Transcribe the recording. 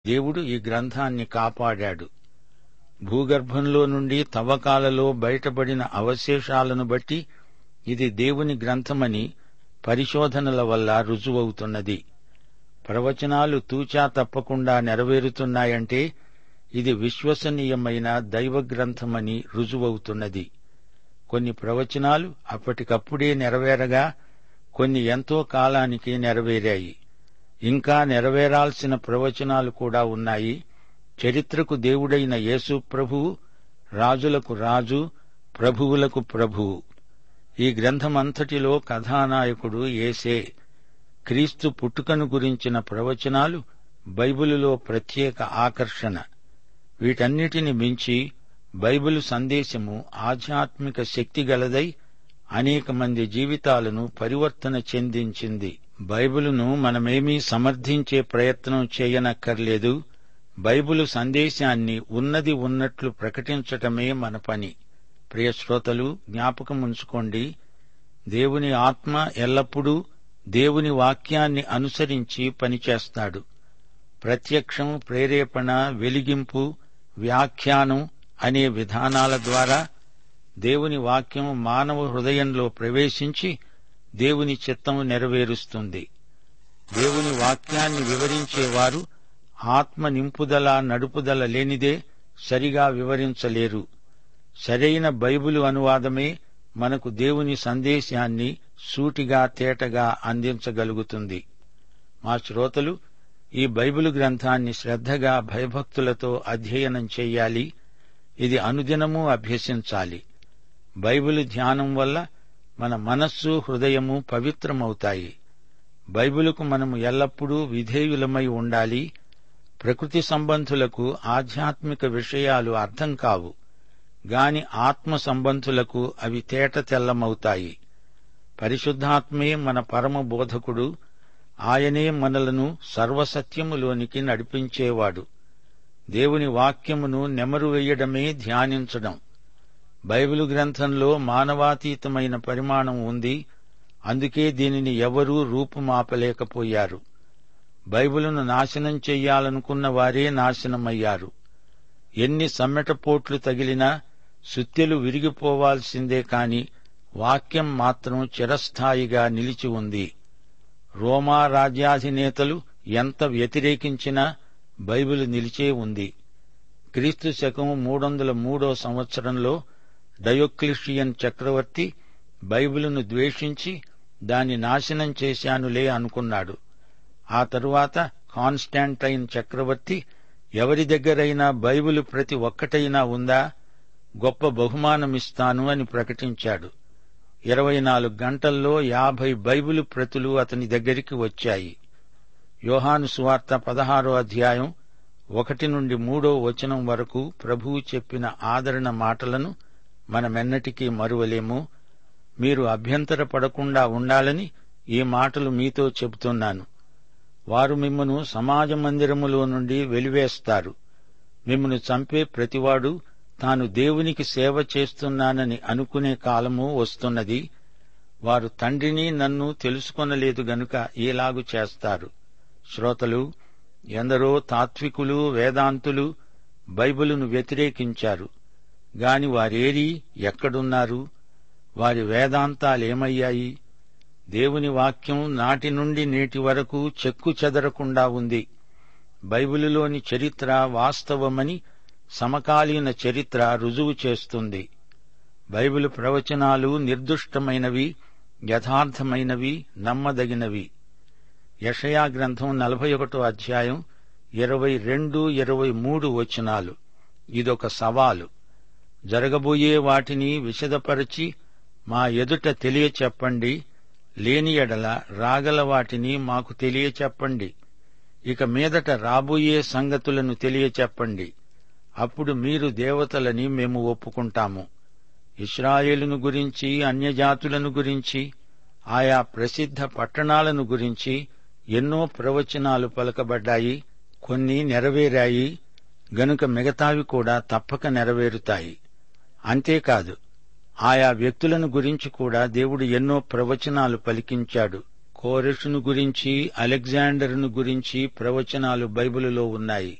దేవుడు ఈ గ్రంథాన్ని కాపాడాడు భూగర్భంలో నుండి తవ్వకాలలో బయటపడిన అవశేషాలను బట్టి ఇది దేవుని గ్రంథమని పరిశోధనల వల్ల రుజువవుతున్నది ప్రవచనాలు తూచా తప్పకుండా నెరవేరుతున్నాయంటే ఇది విశ్వసనీయమైన దైవ గ్రంథమని రుజువవుతున్నది కొన్ని ప్రవచనాలు అప్పటికప్పుడే నెరవేరగా కొన్ని ఎంతో కాలానికి నెరవేరాయి ఇంకా నెరవేరాల్సిన ప్రవచనాలు కూడా ఉన్నాయి చరిత్రకు దేవుడైన యేసు ప్రభువు రాజులకు రాజు ప్రభువులకు ప్రభువు ఈ గ్రంథమంతటిలో కథానాయకుడు ఏసే క్రీస్తు పుట్టుకను గురించిన ప్రవచనాలు బైబిలులో ప్రత్యేక ఆకర్షణ వీటన్నిటిని మించి బైబిలు సందేశము ఆధ్యాత్మిక శక్తి గలదై అనేక మంది జీవితాలను పరివర్తన చెందించింది బైబిలును మనమేమీ సమర్థించే ప్రయత్నం చేయనక్కర్లేదు బైబిలు సందేశాన్ని ఉన్నది ఉన్నట్లు ప్రకటించటమే మన పని ప్రియ శ్రోతలు జ్ఞాపకముంచుకోండి దేవుని ఆత్మ ఎల్లప్పుడూ దేవుని వాక్యాన్ని అనుసరించి పనిచేస్తాడు ప్రత్యక్షం ప్రేరేపణ వెలిగింపు వ్యాఖ్యానం అనే విధానాల ద్వారా దేవుని వాక్యం మానవ హృదయంలో ప్రవేశించి దేవుని చిత్తం నెరవేరుస్తుంది దేవుని వాక్యాన్ని వివరించేవారు ఆత్మ నింపుదల నడుపుదల లేనిదే సరిగా వివరించలేరు సరైన బైబిలు అనువాదమే మనకు దేవుని సందేశాన్ని సూటిగా తేటగా అందించగలుగుతుంది మా శ్రోతలు ఈ బైబిలు గ్రంథాన్ని శ్రద్ధగా భయభక్తులతో అధ్యయనం చెయ్యాలి ఇది అనుదినము అభ్యసించాలి బైబిలు ధ్యానం వల్ల మన మనస్సు హృదయము పవిత్రమవుతాయి బైబిలుకు మనము ఎల్లప్పుడూ విధేయులమై ఉండాలి ప్రకృతి సంబంధులకు ఆధ్యాత్మిక విషయాలు అర్థం కావు గాని ఆత్మ సంబంధులకు అవి తేట తెల్లమవుతాయి పరిశుద్ధాత్మే మన పరమ బోధకుడు ఆయనే మనలను సర్వసత్యములోనికి నడిపించేవాడు దేవుని వాక్యమును నెమరు వేయడమే ధ్యానించడం బైబిలు గ్రంథంలో మానవాతీతమైన పరిమాణం ఉంది అందుకే దీనిని ఎవరూ రూపుమాపలేకపోయారు బైబిలును నాశనం చెయ్యాలనుకున్న వారే నాశనమయ్యారు ఎన్ని సమ్మెటపోట్లు తగిలినా సుత్తెలు విరిగిపోవాల్సిందే కాని వాక్యం మాత్రం చిరస్థాయిగా నిలిచి ఉంది రోమా రాజ్యాధినేతలు ఎంత వ్యతిరేకించినా బైబిల్ నిలిచే ఉంది క్రీస్తు శకం మూడొందల మూడో సంవత్సరంలో డయోక్లిషియన్ చక్రవర్తి బైబిలును ద్వేషించి దాన్ని నాశనం చేశానులే అనుకున్నాడు ఆ తరువాత కాన్స్టాంటైన్ చక్రవర్తి ఎవరి దగ్గరైనా బైబిలు ప్రతి ఒక్కటైనా ఉందా గొప్ప బహుమానమిస్తాను అని ప్రకటించాడు ఇరవై నాలుగు గంటల్లో యాభై బైబిలు ప్రతులు అతని దగ్గరికి వచ్చాయి యోహాను సువార్త పదహారో అధ్యాయం ఒకటి నుండి మూడో వచనం వరకు ప్రభువు చెప్పిన ఆదరణ మాటలను మనమెన్నటికీ మరువలేము మీరు అభ్యంతర పడకుండా ఉండాలని ఈ మాటలు మీతో చెబుతున్నాను వారు మిమ్మను సమాజ మందిరములో నుండి వెలివేస్తారు మిమ్మను చంపే ప్రతివాడు తాను దేవునికి సేవ చేస్తున్నానని అనుకునే కాలము వస్తున్నది వారు తండ్రిని నన్ను తెలుసుకొనలేదు గనుక ఈలాగు చేస్తారు శ్రోతలు ఎందరో తాత్వికులు వేదాంతులు బైబిలును వ్యతిరేకించారు గాని వారేరి ఎక్కడున్నారు వారి వేదాంతాలేమయ్యాయి దేవుని వాక్యం నాటి నుండి నేటి వరకు చెక్కు చెదరకుండా ఉంది బైబిలులోని చరిత్ర వాస్తవమని సమకాలీన చరిత్ర రుజువు చేస్తుంది బైబిలు ప్రవచనాలు నిర్దుష్టమైనవి యథార్థమైనవి నమ్మదగినవి యషయా గ్రంథం నలభై ఒకటో అధ్యాయం ఇరవై రెండు ఇరవై మూడు వచనాలు ఇదొక సవాలు జరగబోయే వాటిని విశదపరచి మా ఎదుట తెలియచెప్పండి లేని ఎడల రాగల వాటిని మాకు తెలియచెప్పండి ఇక మీదట రాబోయే సంగతులను తెలియచెప్పండి అప్పుడు మీరు దేవతలని మేము ఒప్పుకుంటాము ఇస్రాయేలును గురించి అన్యజాతులను గురించి ఆయా ప్రసిద్ధ పట్టణాలను గురించి ఎన్నో ప్రవచనాలు పలకబడ్డాయి కొన్ని నెరవేరాయి గనుక మిగతావి కూడా తప్పక నెరవేరుతాయి అంతేకాదు ఆయా వ్యక్తులను గురించి కూడా దేవుడు ఎన్నో ప్రవచనాలు పలికించాడు కోరెషును గురించి అలెగ్జాండర్ను గురించి ప్రవచనాలు బైబిలులో ఉన్నాయి